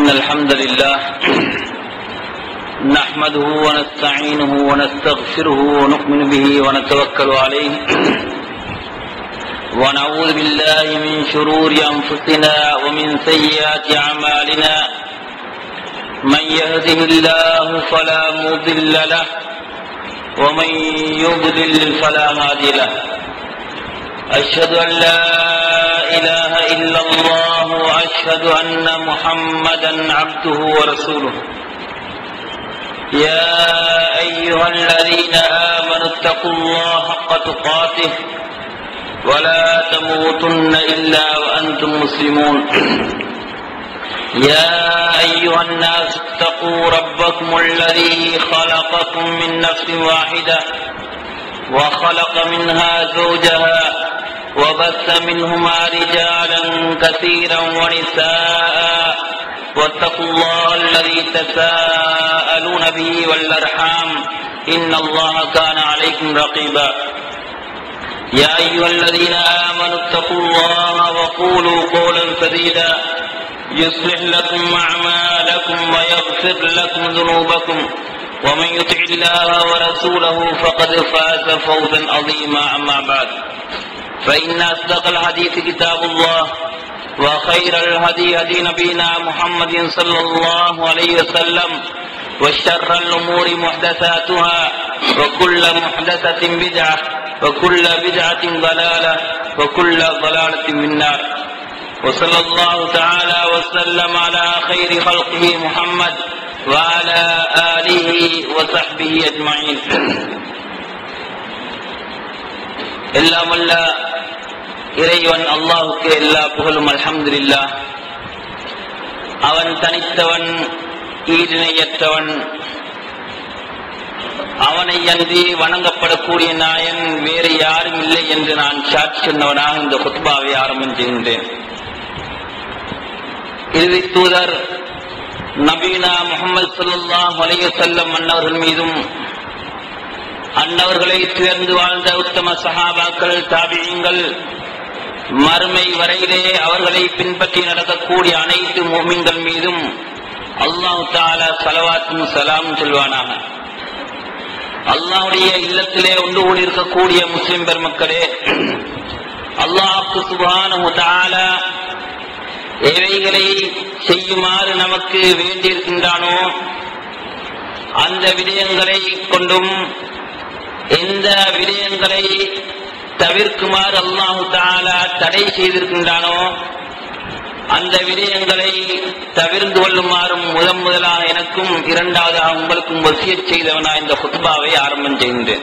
إن الحمد لله نحمده ونستعينه ونستغفره ونؤمن به ونتوكل عليه ونعوذ بالله من شرور أنفسنا ومن سيئات أعمالنا من يهده الله فلا مضل له ومن يضلل فلا هادي له أشهد أن لا إله إلا الله وأشهد أن محمدا عبده ورسوله يا أيها الذين آمنوا اتقوا الله حق تقاته ولا تموتن إلا وأنتم مسلمون يا أيها الناس اتقوا ربكم الذي خلقكم من نفس واحدة وخلق منها زوجها وبث منهما رجالا كثيرا ونساء واتقوا الله الذي تساءلون به والأرحام إن الله كان عليكم رقيبا يا أيها الذين آمنوا اتقوا الله وقولوا قولا سديدا يصلح لكم أعمالكم ويغفر لكم ذنوبكم ومن يطع الله ورسوله فقد فاز فوزا عظيما أما بعد فإن أصدق الحديث كتاب الله وخير الهدي هدي نبينا محمد صلى الله عليه وسلم وشر الأمور محدثاتها وكل محدثة بدعة وكل بدعة ضلالة وكل ضلالة في النار وصلى الله تعالى وسلم على خير خلقه محمد وعلى آله وصحبه أجمعين எல்லாம் வல்ல இறைவன் அல்லாஹுக்கு எல்லா புகழும் அல்ஹம்துலில்லா அவன் தனித்தவன் ஈடிணையற்றவன் அவனை அன்றி வணங்கப்படக்கூடிய நாயன் வேறு யாரும் இல்லை என்று நான் சாட்சி சொன்னவனாக இந்த குத்பாவை ஆரம்பிக்கின்றேன் இறுதி தூதர் நபீனா முகமது சல்லாஹ் அலையசல்லம் அன்னவர்கள் மீதும் அன்னவர்களை துயர்ந்து வாழ்ந்த உத்தம சஹாபாக்கள் தாபியங்கள் மறுமை வரையிலே அவர்களை பின்பற்றி நடக்கக்கூடிய அனைத்து மோமின்கள் மீதும் அல்லாஹு தாலா சலவாத்தும் சலாம் சொல்வானாக அல்லாஹுடைய இல்லத்திலே ஒன்று கூடி இருக்கக்கூடிய முஸ்லிம் பெருமக்களே அல்லாஹுக்கு சுபானு தாலா எவைகளை செய்யுமாறு நமக்கு வேண்டியிருக்கின்றானோ அந்த விடயங்களை கொண்டும் எந்த விடயங்களை தவிர்க்குமாறு அல்லாஹு தாலா தடை செய்திருக்கின்றானோ அந்த விடயங்களை தவிர்ந்து கொள்ளுமாறும் முதன் முதலாக எனக்கும் இரண்டாவதாக உங்களுக்கும் வசிய செய்தவனா இந்த குத்பாவை ஆரம்பம் செய்கின்றேன்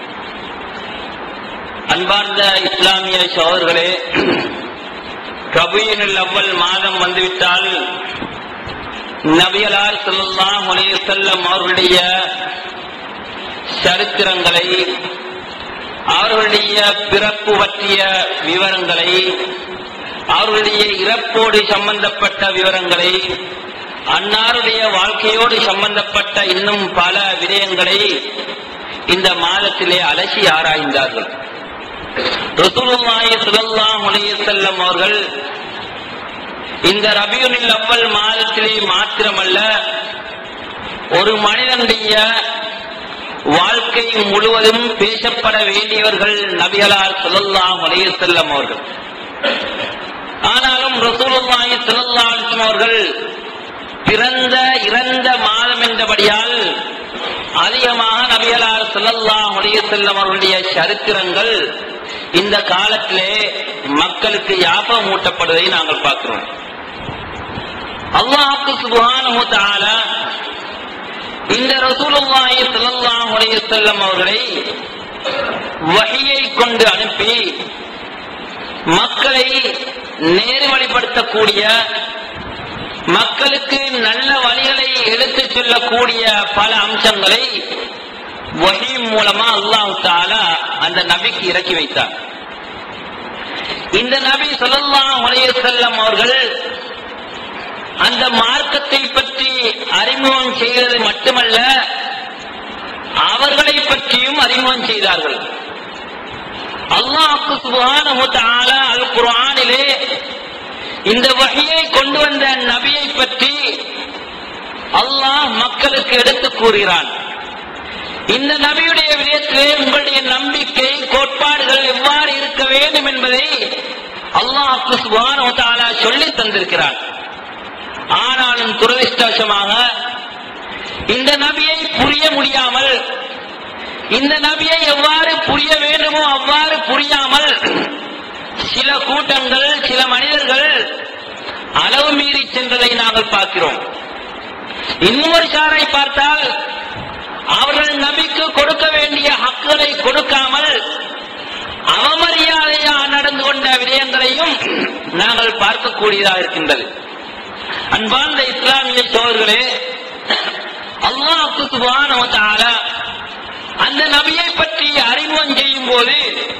அன்பார்ந்த இஸ்லாமிய சோதர்களே கபீனில் அவ்வள் மாதம் வந்துவிட்டால் நபியலார் சொல்லலாம் செல்லம் அவர்களுடைய சரித்திரங்களை அவர்களுடைய பிறப்பு பற்றிய விவரங்களை அவர்களுடைய இறப்போடு சம்பந்தப்பட்ட விவரங்களை அன்னாருடைய வாழ்க்கையோடு சம்பந்தப்பட்ட இன்னும் பல விடயங்களை இந்த மாதத்திலே அலசி ஆராய்ந்தார்கள் ரசூலுல்லாஹி ஸல்லல்லாஹு அலைஹி வஸல்லம் அவர்கள் இந்த ரபியுனில் அவ்வல் மாதத்திலே மாத்திரமல்ல ஒரு மனிதனுடைய வாழ்க்கை முழுவதும் பேசப்பட வேண்டியவர்கள் நபிகளார் ஸல்லல்லாஹு அலைஹி வஸல்லம் அவர்கள் ஆனாலும் ரசூலுல்லாஹி ஸல்லல்லாஹு அலைஹி வஸல்லம் அவர்கள் பிறந்த இறந்த மாதம் என்றபடியால் அதிகமாக நபிகளார் ஸல்லல்லாஹு அலைஹி வஸல்லம் அவர்களுடைய சரித்திரங்கள் இந்த காலத்திலே மக்களுக்கு யாபம் ஊட்டப்படுவதை நாங்கள் பார்க்கிறோம் அல்லாஹுக்கு சுபஹானஹு தஆலா இந்த ரசூலுல்லாஹி ஸல்லல்லாஹு அலைஹி வஸல்லம் அவர்களை வஹியை கொண்டு அனுப்பி மக்களை நேர்வழிப்படுத்தக்கூடிய மக்களுக்கு நல்ல வழிகளை எடுத்துச் சொல்லக்கூடிய பல அம்சங்களை வஹி மூலமா அல்லாஹு தாலா அந்த நபிக்கு இறக்கி வைத்தார் இந்த நபி சொல்லலாம் உடைய செல்லம் அவர்கள் அந்த மார்க்கத்தை பற்றி அறிமுகம் செய்தது மட்டுமல்ல அவர்களை பற்றியும் அறிமுகம் செய்தார்கள் அல்லாஹ்க்கு சுப்ஹானஹு வ தஆலா அல் குர்ஆனிலே இந்த வஹியை கொண்டு வந்த நபியை பற்றி அல்லாஹ் மக்களுக்கு எடுத்து கூறுகிறான் இந்த நபியுடைய விடயத்திலே உங்களுடைய நம்பிக்கை கோட்பாடுகள் எவ்வாறு இருக்க வேண்டும் என்பதை அல்லாஹ் சுபானோ தாலா சொல்லி தந்திருக்கிறான் ஆனாலும் துரதிருஷ்டவசமாக இந்த நபியை புரிய முடியாமல் இந்த நபியை எவ்வாறு புரிய வேண்டுமோ அவ்வாறு புரியாமல் சில கூட்டங்கள் சில மனிதர்கள் அளவு மீறி சென்றதை நாங்கள் பார்க்கிறோம் இன்னும் ஒரு சாரை பார்த்தால் அவர்கள் நபிக்கு கொடுக்க வேண்டிய ஹக்குகளை கொடுக்காமல் அவமரியாதையா நடந்து கொண்ட விடயங்களையும் நாங்கள் பார்க்கக்கூடியதாக இருக்கின்றது அன்பார்ந்த இஸ்லாமிய சோழர்களே அல்லாஹு சுபான அந்த நபியை பற்றி அறிமுகம் செய்யும் போது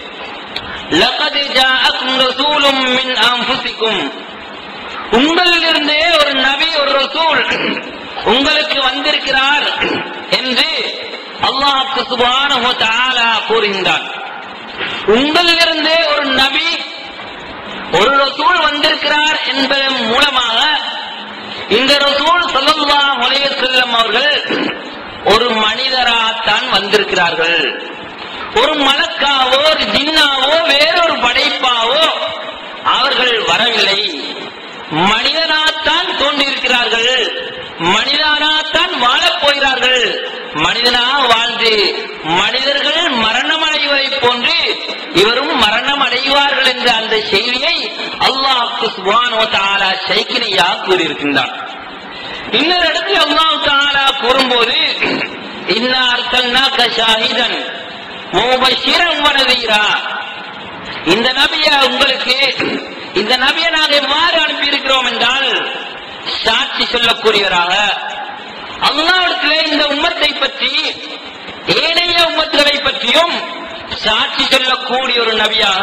லகது ஜாஅக்கும் ரசூலும் மின் அன்ஃபுசிக்கும் உங்களிலிருந்தே ஒரு நபி ஒரு ரசூல் உங்களுக்கு வந்திருக்கிறார் என்று அல்லாஹுக்கு சுபானஹு தஆலா கூறுகின்றான் உங்களிலிருந்தே ஒரு நபி ஒரு ரசூல் வந்திருக்கிறார் என்பதன் மூலமாக இந்த ரசூல் ஸல்லல்லாஹு அலைஹி வஸல்லம் அவர்கள் ஒரு மனிதராகத்தான் வந்திருக்கிறார்கள் ஒரு மலக்காவோ ஒரு ஜின்னாவோ வேறொரு படைப்பாவோ அவர்கள் வரவில்லை மனிதனாகத்தான் தோன்றியிருக்கிறார்கள் மனிதனாகத்தான் வாழப் போகிறார்கள் மனிதனாக வாழ்ந்து மனிதர்கள் மரணம் அடைவதைப் போன்று இவரும் மரணம் அடைவார்கள் என்ற அந்த செய்தியை அல்லாஹ்க்கு சுபானோ தாலா சைக்கிரியா கூறியிருக்கின்றான் இன்னொரு இடத்தில் அல்லாஹ் தாலா கூறும்போது இன்னா அர்த்தல்னாக்க ஷாஹிதன் முபஷிரன் வனதீரா இந்த நபிய உங்களுக்கு இந்த நபியை நாங்கள் எவ்வாறு அனுப்பியிருக்கிறோம் என்றால் சாட்சி சொல்லக்கூடியவராக அல்லாவிடத்திலே இந்த உம்மத்தை பற்றி ஏனைய உம்மத்துகளை பற்றியும் சாட்சி சொல்லக்கூடிய ஒரு நபியாக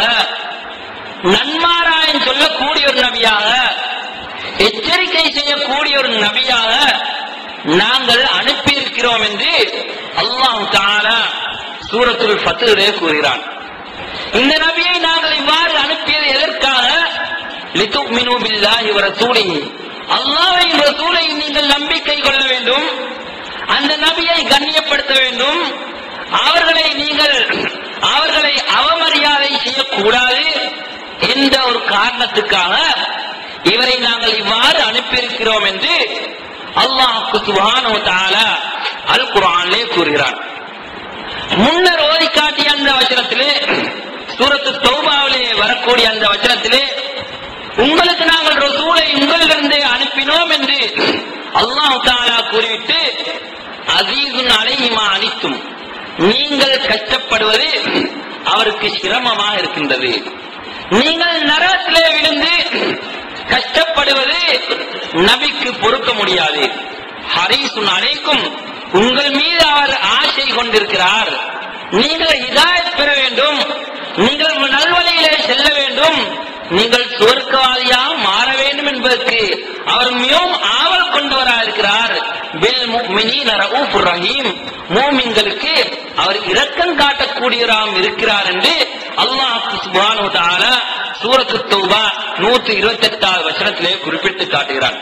நன்மாராயம் சொல்லக்கூடிய ஒரு நபியாக எச்சரிக்கை செய்யக்கூடிய ஒரு நபியாக நாங்கள் அனுப்பியிருக்கிறோம் என்று அல்லாஹ் தாலா சூரத்துல் ஃபத்ரிலே கூறுகிறான் இந்த நபியை நாங்கள் இவ்வாறு அனுப்பியது எதற்காக லிதுமினு பில்லாஹி வ ரசூலிஹி அல்லாஹ்வையும் ரசூலை நீங்கள் நம்பிக்கை கொள்ள வேண்டும் அந்த நபியை கண்ணியப்படுத்த வேண்டும் அவர்களை நீங்கள் அவர்களை அவமரியாதை செய்யக்கூடாது என்ற ஒரு காரணத்துக்காக இவரை நாங்கள் இவ்வாறு அனுப்பியிருக்கிறோம் என்று அல்லாஹ்க்கு சுப்ஹானஹு வ தஆலா அல் குர்ஆனிலே கூறுகிறான் முன்னர் ஓதி காட்டிய அந்த வசனத்திலே சூரத்து தௌபாவிலே வரக்கூடிய அந்த வசனத்திலே உங்களுக்கு நாங்கள் ரசூலை உங்களிலிருந்தே அனுப்பினோம் என்று அல்லாஹ் தாலா கூறிவிட்டு அசீசுன் அலைஹிமா அனித்தும் நீங்கள் கஷ்டப்படுவது அவருக்கு சிரமமாக இருக்கின்றது நீங்கள் நரகத்திலே விழுந்து கஷ்டப்படுவது நபிக்கு பொறுக்க முடியாது ஹரீசுன் அலைக்கும் உங்கள் மீது அவர் ஆசை கொண்டிருக்கிறார் நீங்கள் இதாயத் பெற வேண்டும் நீங்கள் நல்வழியிலே செல்ல வேண்டும் நீங்கள் சுவர்க்கவாதியாக மாற வேண்டும் என்பதற்கு அவர் மிகவும் ஆவல் கொண்டவராக இருக்கிறார் பில் முஃமினீன ரഊஃபுர் ரஹீம் மூமின்களுக்கு அவர் இரக்கம் காட்டக்கூடியவராகவும் இருக்கிறார் என்று அல்லாஹ் சுப்ஹானஹு வ தஆலா சூரத்து தௌபா 128வது வசனத்திலே குறிப்பிட்டு காட்டுகிறார்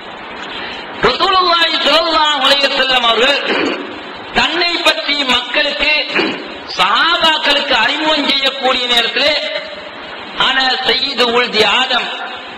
ரசூலுல்லாஹி ஸல்லல்லாஹு அலைஹி வஸல்லம் அவர்கள் தன்னை பற்றி மக்களுக்கு சஹாபாக்களுக்கு அறிமுகம் செய்யக்கூடிய நேரத்திலே ஆன செய்து உழ்தி ஆதம்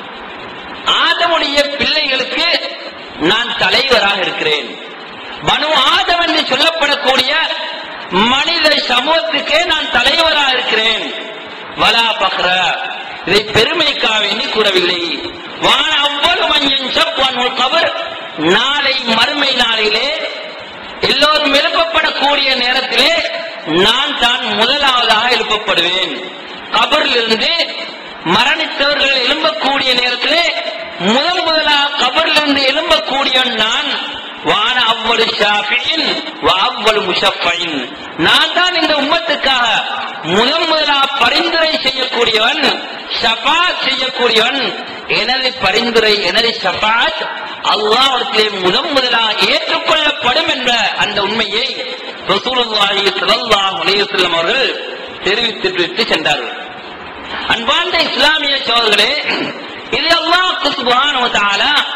ஆதமுடைய பிள்ளைகளுக்கு நான் தலைவராக இருக்கிறேன் பனு ஆதம் என்று சொல்லப்படக்கூடிய மனித சமூகத்துக்கே நான் தலைவராக இருக்கிறேன் வலா பக்ர இதை பெருமைக்காக வேண்டி கூறவில்லை வான அவ்வளவு மஞ்சன் சப்வான் கபர் நாளை மறுமை நாளிலே எல்லோரும் எழுப்பப்படக்கூடிய நேரத்திலே நான் தான் முதலாவதாக எழுப்பப்படுவேன் கபரிலிருந்து மரணித்தவர்கள் எழும்பக்கூடிய நேரத்திலே முதல் முதலாக கபரிலிருந்து எழும்பக்கூடியவன் நான் வான அவ்வளு ஷாஃபியின் அவ்வளவு முஷஃபைன் நான் தான் இந்த உம்மத்துக்காக முதன் முதலா பரிந்துரை செய்யக்கூடியவன் ஷபாத் செய்யக்கூடியவன் எனது பரிந்துரை எனது ஷபாத் அல்லாஹ்விடத்திலே முதன் முதலாக ஏற்றுக்கொள்ளப்படும் என்ற அந்த உண்மையை ரசூலுல்லாஹி ஸல்லல்லாஹு அலைஹி வஸல்லம் அவர்கள் தெரிவித்து விட்டு சென்றார்கள் அன்பார்ந்த இஸ்லாமிய சோழர்களே இது அல்லாஹ் சுப்ஹானஹு வ தஆலா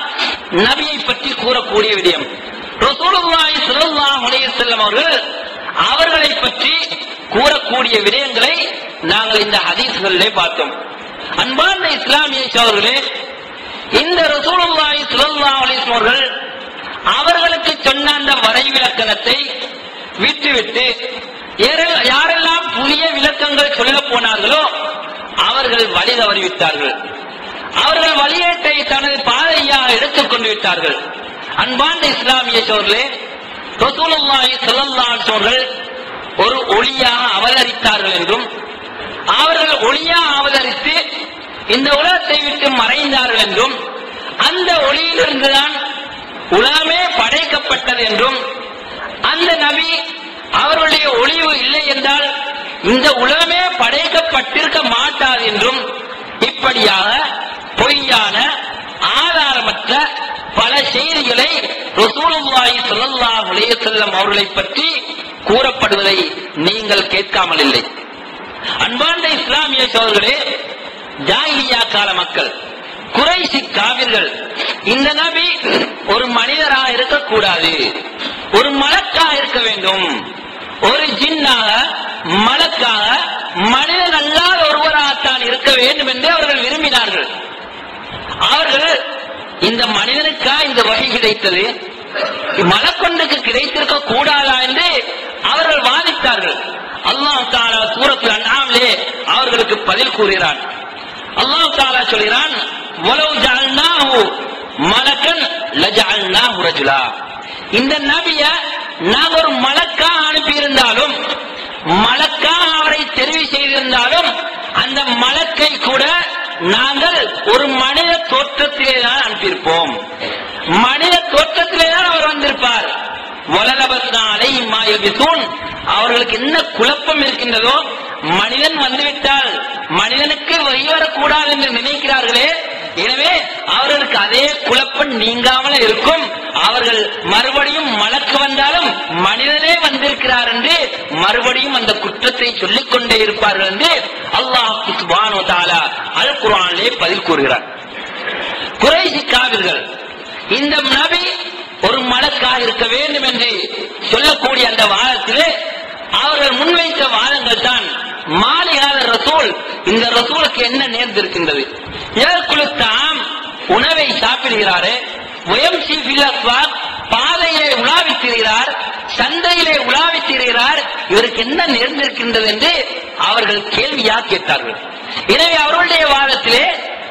நபியை பற்றி கூறக்கூடிய விடயம் ரசூலுல்லாஹி ஸல்லல்லாஹு அலைஹி வஸல்லம் அவர்கள் அவர்களை பற்றி கூறக்கூடிய விடயங்களை நாங்கள் இந்த ஹதீஸ்களிலே பார்த்தோம் அன்பார்ந்த இஸ்லாமிய சோழர்களே இந்த ரசூலுல்லாஹி ஸல்லல்லாஹு அலைஹி வஸல்லம் அவர்கள் அவர்களுக்கு சொன்ன அந்த வரைவிலக்கணத்தை விட்டுவிட்டு யாரெல்லாம் யாரெல்லாம் புதிய விளக்கங்கள் சொல்ல போனார்களோ அவர்கள் வழி தவறிவிட்டார்கள் அவர்கள் வழியேட்டை தனது பாதையாக எடுத்துக்கொண்டு விட்டார்கள் அன்பார்ந்த இஸ்லாமிய சோர்களே ரசூலுல்லாஹி ஸல்லல்லாஹு அலைஹி அவர்கள் ஒரு ஒளியாக அவதரித்தார்கள் என்றும் அவர்கள் ஒளியாக அவதரித்து இந்த உலகத்தை விட்டு மறைந்தார்கள் என்றும் அந்த ஒளியிலிருந்துதான் உலகமே படைக்கப்பட்டது என்றும் அந்த நபி அவருடைய ஒளிவு இல்லை என்றால் இந்த உலகமே படைக்கப்பட்டிருக்க மாட்டாது என்றும் இப்படியாக பொய்யான ஆதாரமற்ற பல செய்திகளை ரசூலுல்லாஹி ஸல்லல்லாஹு அலைஹி வஸல்லம் அவர்களை பற்றி கூறப்படுவதை நீங்கள் கேட்காமல் இல்லை அன்பார்ந்த இஸ்லாமிய சோதர்களே ஜாகிலியா கால மக்கள் குறைசி காவிர்கள் இந்த நபி ஒரு மனிதராக இருக்கக்கூடாது ஒரு மலக்காக இருக்க வேண்டும் ஒரு ஜின்னாக மலக்காக மனிதன் அல்லாத ஒருவராகத்தான் இருக்க வேண்டும் என்று அவர்கள் விரும்பினார்கள் அவர்கள் இந்த மனிதனுக்கா இந்த வகை கிடைத்தது மலக்கொண்டுக்கு கிடைத்திருக்க கூடாதா என்று அவர்கள் வாதித்தார்கள் அல்லாஹ் தாலா சூரத்தில் அண்ணாமலே அவர்களுக்கு பதில் கூறுகிறான் அல்லாஹ் தாலா சொல்கிறான் வலவு ஜஅல்னாஹு மலக்கன் லஜஅல்னாஹு ரஜுலா இந்த நபிய நாம் ஒரு மலக்கா அனுப்பி இருந்தாலும் மலக்கா அவரை தெரிவு செய்திருந்தாலும் அந்த மலக்கை கூட நாங்கள் ஒரு மனித தோற்றத்திலே தான் அனுப்பியிருப்போம் மனித தோற்றத்திலே தான் அவர் வந்திருப்பார் வளரபஸ்னாலை மாயபிசூன் அவர்களுக்கு என்ன குழப்பம் இருக்கின்றதோ மனிதன் வந்துவிட்டால் மனிதனுக்கு வழி வரக்கூடாது என்று நினைக்கிறார்களே எனவே அவர்களுக்கு அதே குழப்பம் நீங்காமல் இருக்கும் அவர்கள் மறுபடியும் மலக்கு வந்தாலும் மனிதனே வந்திருக்கிறார் என்று மறுபடியும் அந்த குற்றத்தை சொல்லிக் கொண்டே இருப்பார்கள் என்று அல்லாஹ் சுபானு தாலா அல் குரானிலே பதில் கூறுகிறார் குறைசி காவிர்கள் இந்த நபி ஒரு மலக்காக இருக்க வேண்டும் என்று சொல்லக்கூடிய அந்த வாதத்திலே அவர்கள் முன்வைத்த வாதங்கள் தான் மாலிகாத ரசூல் இந்த ரசூலுக்கு என்ன நேர்ந்திருக்கின்றது ஏற்குழுத்தாம் உணவை சாப்பிடுகிறாரு வயம் பாதையிலே உலாவித் திரிகிறார் சந்தையிலே உலாவித் திரிகிறார் இவருக்கு என்ன நேர்ந்திருக்கின்றது என்று அவர்கள் கேள்வியா கேட்டார்கள் எனவே அவர்களுடைய வாதத்திலே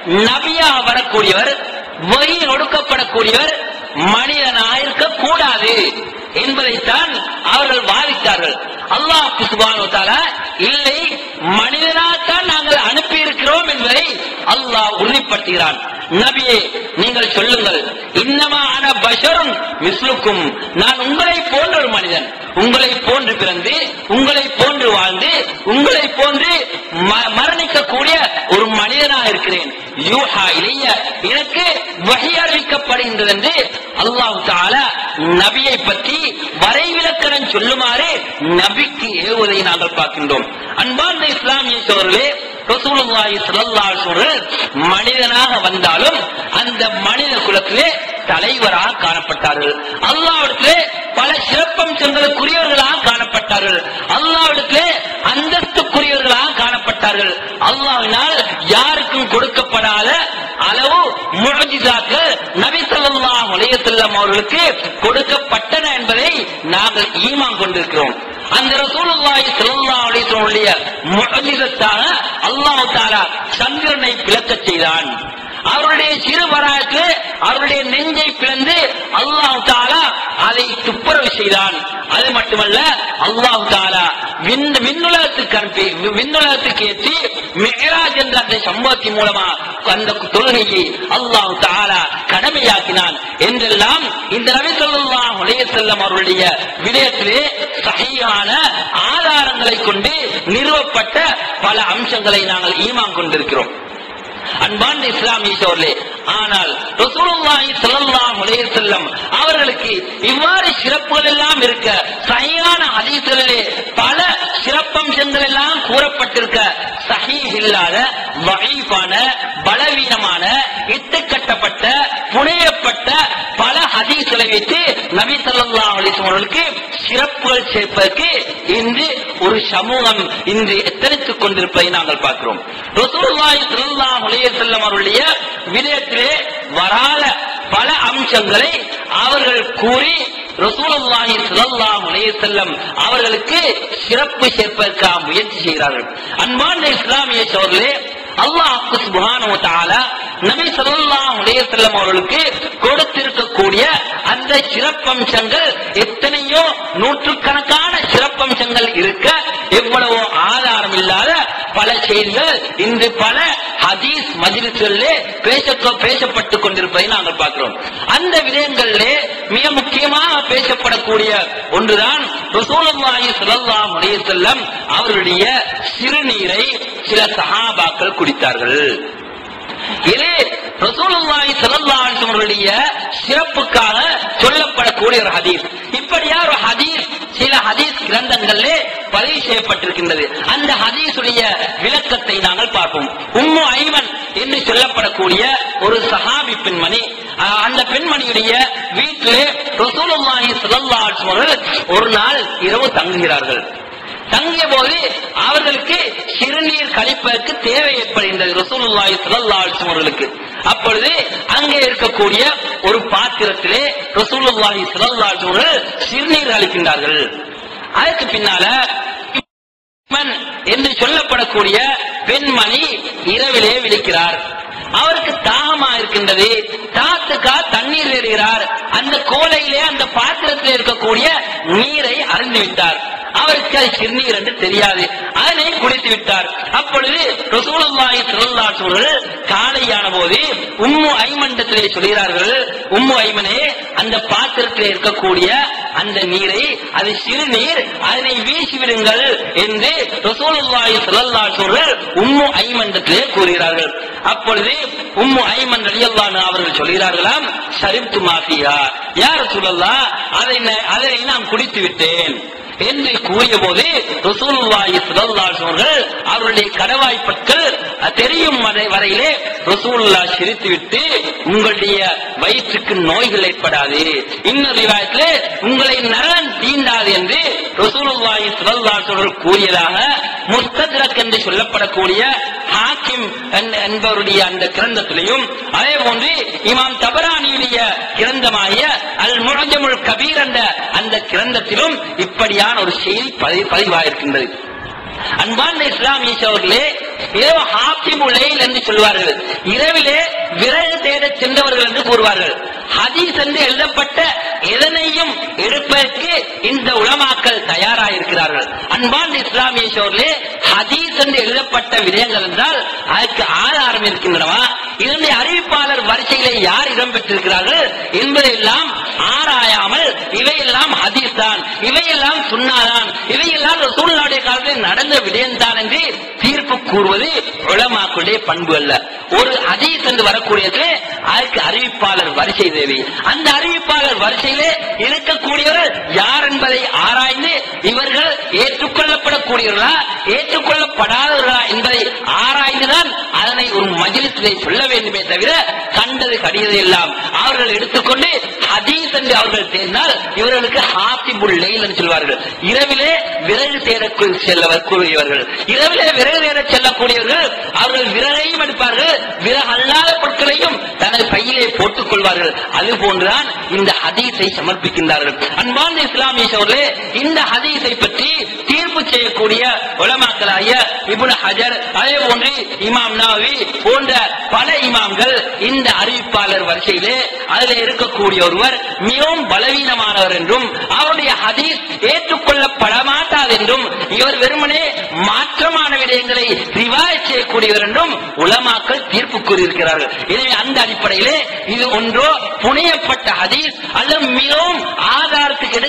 நபியா வரக்கூடியவர் வகி ஒடுக்கப்படக்கூடியவர் மனிதனாக இருக்கக்கூடாது என்பதைத்தான் அவர்கள் வாதித்தார்கள் அல்லாஹ் சுபானு தாலா இல்லை மனிதனாகத்தான் நாங்கள் அனுப்பி இருக்கிறோம் என்பதை அல்லாஹ் உறுதிப்படுத்துகிறான் நபியே நீங்கள் சொல்லுங்கள் இன்னமான பஷரும் மிஸ்லுக்கும் நான் உங்களை போன்ற ஒரு மனிதன் உங்களை போன்று பிறந்து உங்களை போன்று வாழ்ந்து உங்களை போன்று ம- மரணிக்கக்கூடிய ஒரு மனிதனாக இருக்கிறேன் யூஹா இளைய எனக்கு வகை அறிவிக்கப்படுகின்றது என்று அல்லாஹ் தாலா நபியை பற்றி வரைவிலக்கணம் சொல்லுமாறு நபிக்கு ஏவுவதை நாங்கள் பார்க்கின்றோம் அன்பார்ந்த இஸ்லாமிய சோழர்களே ரசூலுல்லாஹி ஸல்லல்லாஹு அலைஹி வஸல்லம் மனிதனாக வந்தாலும் அந்த மனித குலத்திலே தலைவராக காணப்பட்டார்கள் அல்லாஹ்விடத்திலே பல சிறப்பம்சங்களுக்குரியவர்களாக காணப்பட்டார்கள் அல்லாஹ்விடத்திலே அந்தஸ்துக்குரியவர்களாக காணப்பட்டார்கள் அல்லாஹ்வினால் யாருக்கும் கொடுக்கப்படாத அளவு முஅஜிசாக்கள் நபி ஸல்லல்லாஹு அலைஹி வஸல்லம் அவர்களுக்கு கொடுக்கப்பட்டன என்பதை நாங்கள் ஈமான் கொண்டிருக்கிறோம் அந்த ரசூலுல்லாஹி ஸல்லல்லாஹு அலைஹி வஸல்லம் முஅஜிசத்தாக அல்லாஹ் தஆலா சந்திரனை பிளக்கச் செய்தான் அவருடைய சிறு வராயத்து அவருடைய நெஞ்சை பிளந்து அல்லாஹ் தாலா அதை துப்புரவு செய்தான் அது மட்டுமல்ல அல்லாஹ் தாலா விண் விண்ணுலகத்துக்கு அனுப்பி வி- விண்ணுலகத்துக்கு ஏற்றி மெஹராஜ் என்ற அந்த சம்பவத்தின் மூலமா அந்த தொழுகையை அல்லாஹ் தாலா கடமையாக்கினான் என்றெல்லாம் இந்த நபி ஸல்லல்லாஹு அலைஹி வஸல்லம் அவருடைய விடயத்திலே சஹீஹான ஆதாரங்களை கொண்டு நிறுவப்பட்ட பல அம்சங்களை நாங்கள் ஈமான் கொண்டிருக்கிறோம் அன்பார்ந்த இஸ்லாமிய சோழர்களே ஆனால் ரசூலுல்லாஹி ஸல்லல்லாஹு அலைஹி வஸல்லம் அவர்களுக்கு இவ்வாறு சிறப்புகள் எல்லாம் இருக்க சஹீஹான ஹதீஸ்களிலே பல சிறப்பம்சங்கள் எல்லாம் கூறப்பட்டிருக்க சஹீஹ் இல்லாத வகைப்பான பலவீனமான இட்டுக்கட்டப்பட்ட புனையப்பட்ட ஹதீஸ்களை வைத்து நபி ஸல்லல்லாஹு அலைஹி வஸல்லம் அவர்களுக்கு சிறப்புகள் சேர்ப்பதற்கு இன்று ஒரு சமூகம் இன்று எத்தனைத்துக் கொண்டிருப்பதை நாங்கள் பார்க்கிறோம் ரசூலுல்லாஹி ஸல்லல்லாஹு அலைஹி வஸல்லம் அவருடைய விடயத்திலே வராத பல அம்சங்களை அவர்கள் கூறி ரசூலுல்லாஹி ஸல்லல்லாஹு அலைஹி வஸல்லம் அவர்களுக்கு சிறப்பு சேர்ப்பதற்காக முயற்சி செய்கிறார்கள் அன்பார்ந்த இஸ்லாமிய சோர்களே அல்லாஹ் சுப்ஹானஹு வ தஆலா நபி ஸல்லல்லாஹு அலைஹி வஸல்லம் அவர்களுக்கு கொடுத்திருக்கக்கூடிய அந்த சிறப்பம்சங்கள் எத்தனையோ நூற்றுக்கணக்கான சிறப்பம்சங்கள் இருக்க எவ்வளவோ ஆதாரம் இல்லாத பல செய்திகள் இன்று பல ஹதீஸ் மஜ்லிஸ்களிலே பேச பேசப்பட்டுக் கொண்டிருப்பதை நாங்கள் பார்க்கிறோம் அந்த விடயங்களிலே மிக முக்கியமாக பேசப்படக்கூடிய ஒன்றுதான் ரசூலுல்லாஹி ஸல்லல்லாஹு அலைஹி வஸல்லம் அவர்களுடைய சிறுநீரை சில சஹாபாக்கள் குடித்தார்கள் இது ரசூலுல்லாஹி ஸல்லல்லாஹு அலைஹி வஸல்லம் அவர்களுடைய சிறப்புக்காக சொல்லப்படக்கூடிய ஒரு ஹதீஸ் இப்படியா ஒரு ஹதீஸ் சில ஹதீஸ் கிரந்தங்களிலே பதிவு செய்யப்பட்டிருக்கின்றது அந்த ஹதீஸுடைய விளக்கத்தை நாங்கள் பார்ப்போம் உம்மு ஐமன் என்று சொல்லப்படக்கூடிய ஒரு சஹாபி பெண்மணி அஹ், அந்த பெண்மணியுடைய வீட்டிலே ரசூலுல்லாஹி ஸல்லல்லாஹு அலைஹி வஸல்லம் அவர்கள் ஒரு நாள் இரவு தங்குகிறார்கள் தங்கிய போது அவர்களுக்கு சிறுநீர் கழிப்பதற்கு தேவை ஏற்படுகின்றது ரசூலுல்லாஹி ஸல்லல்லாஹு அலைஹி வஸல்லம் அவர்களுக்கு அப்பொழுது அங்கே இருக்கக்கூடிய ஒரு பாத்திரத்திலே ரசூலுல்லாஹி ஸல்லல்லாஹு அலைஹி வஸல்லம் அவர்கள் சிறுநீர் அளிக்கின்றார்கள் அதுக்கு பின்னால பெண்மண் என்று சொல்லப்படக்கூடிய பெண்மணி இரவிலே விழிக்கிறார் அவருக்கு தாகமா இருக்கின்றது தாத்துக்கா தண்ணீர் வருகிறார் அந்த கோலையிலே அந்த பாத்திரத்தில் இருக்கக்கூடிய நீரை அறிந்து விட்டார் அவருக்கு அது சிறுநீர் என்று தெரியாது அதனை குடித்து விட்டார் அப்பொழுது ரசூலுல்லாஹி ஸல்லல்லாஹு அலைஹி வஸல்லம் காலையான போது உம்மு ஐமண்டத்திலே சொல்கிறார்கள் உம்மு ஐமனே அந்த பாத்திரத்திலே இருக்கக்கூடிய அந்த நீரை அது சிறுநீர் அதனை வீசி விடுங்கள் என்று ரசூலுல்லாஹி ஸல்லல்லாஹு அலைஹி வஸல்லம் உம்மு ஐமண்டத்திலே கூறுகிறார்கள் அப்பொழுது உம்மு ஐமன் ரலியல்லாஹு அன்ஹா அவர்கள் சொல்கிறார்களாம் சரிப்து மாஃபியா யார் சொல்லலாம் அதை ந- அதை நான் குடித்து விட்டேன் என்று கூறிய போது ரசூலுல்லாஹி ஸல்லல்லாஹு அலைஹி அவர்கள் அவருடைய கடவாய் பற்கள் தெரியும் வரை வரையிலே ரசூலுல்லாஹ் சிரித்துவிட்டு உங்களுடைய வயிற்றுக்கு நோய்கள் ஏற்படாது இன்னொரு ரிவாயத்திலே உங்களை நரன் தீண்டாது என்று ரசூலுல்லாஹி ஸல்லல்லாஹு அலைஹி அவர்கள் கூறியதாக முஸ்தத்ரக் என்று சொல்லப்படக்கூடிய ஹாக்கிம் என்- என்பவருடைய அந்த கிரந்தத்திலையும் அதே போன்று இமாம் தபரானியுடைய கிரந்தமாகிய அல் முழஜமுல் கபீர் என்ற அந்த கிரந்தத்திலும் இப்படியான ஒரு செய்தி பதிவு பதிவாயிருக்கின்றது அன்பார்ந்த இஸ்லாமிய சோர்களே இரவு ஹாக்கிம் உலைல் என்று சொல்வார்கள் இரவிலே விறகு தேடச் சென்றவர்கள் என்று கூறுவார்கள் ஹதீஸ் என்று எழுதப்பட்ட எதனையும் எடுப்பதற்கு இந்த உலமாக்கள் தயாராயிருக்கிறார்கள் அன்பார்ந்த இஸ்லாமிய சோர்களே ஹதீஸ் என்று எழுதப்பட்ட விடயங்கள் என்றால் அதற்கு ஆதாரம் இருக்கின்றனவா இதனுடைய அறிவிப்பாளர் வரிசையிலே யார் இடம்பெற்றிருக்கிறார்கள் என்பதையெல்லாம் ஆராயாமல் இவையெல்லாம் ஹதீஸ் தான் இவையெல்லாம் சுன்னாதான் இவையெல்லாம் சூழ்நாடைய காலத்தில் நடந்த விடயம்தான் என்று தீர்ப்பு கூறுவது உலமாக்களுடைய பண்பு அல்ல ஒரு ஹதீஸ் என்று வரக்கூடியது அதற்கு அறிவிப்பாளர் வரிசை தேவை அந்த அறிவிப்பாளர் வரிசையிலே இருக்கக்கூடியவர்கள் யார் என்பதை ஆராய்ந்து இவர்கள் ஏற்றுக்கொள்ளப்படக்கூடியவர்களா ஏற்றுக்கொள்ளப்படாதவர்களா என்பதை ஆராய்ந்துதான் அதனை ஒரு மஜிலிசிலே சொல்ல வேண்டுமே தவிர கண்டது கடியது எல்லாம் அவர்கள் எடுத்துக்கொண்டு ஹதீஸ் என்று அவர்கள் தேர்ந்தால் இவர்களுக்கு ஹாத்திபுல் லைல் என்று சொல்வார்கள் இரவிலே விறகு தேட செல்ல கூறியவர்கள் இரவிலே விறகு தேட செல்லக்கூடியவர்கள் அவர்கள் விறகையும் எடுப்பார்கள் விறகு அல்லாத பொருட்களையும் தனது பையிலே போட்டுக் கொள்வார்கள் அது போன்றுதான் இந்த ஹதீஸை சமர்ப்பிக்கின்றார்கள் அன்பார்ந்த இஸ்லாமிய சோழர்களே இந்த ஹதீஸை பற்றி தீர்ப்பு செய்யக்கூடிய உலமாக்களாகிய இப்னு ஹஜர் அதே போன்று இமாம் நாவி போன்ற பல இமாம்கள் இந்த அறிவிப்பாளர் வரிசையிலே அதில் இருக்கக்கூடிய ஒருவர் மிகவும் பலவீனமானவர் என்றும் அவருடைய ஹதீஸ் ஏற்றுக்கொள்ளப்பட மாட்டாது என்றும் இவர் வெறுமனே மாற்றமான விடயங்களை ரிவாய் செய்யக்கூடியவர் என்றும் உலமாக்கள் தீர்ப்பு கூறியிருக்கிறார்கள் எனவே அந்த அடிப்படையிலே இது ஒன்றோ புனையப்பட்ட ஹதீஸ் அல்லது மிகவும் ஆதாரத்துக்கு எடுக்கவே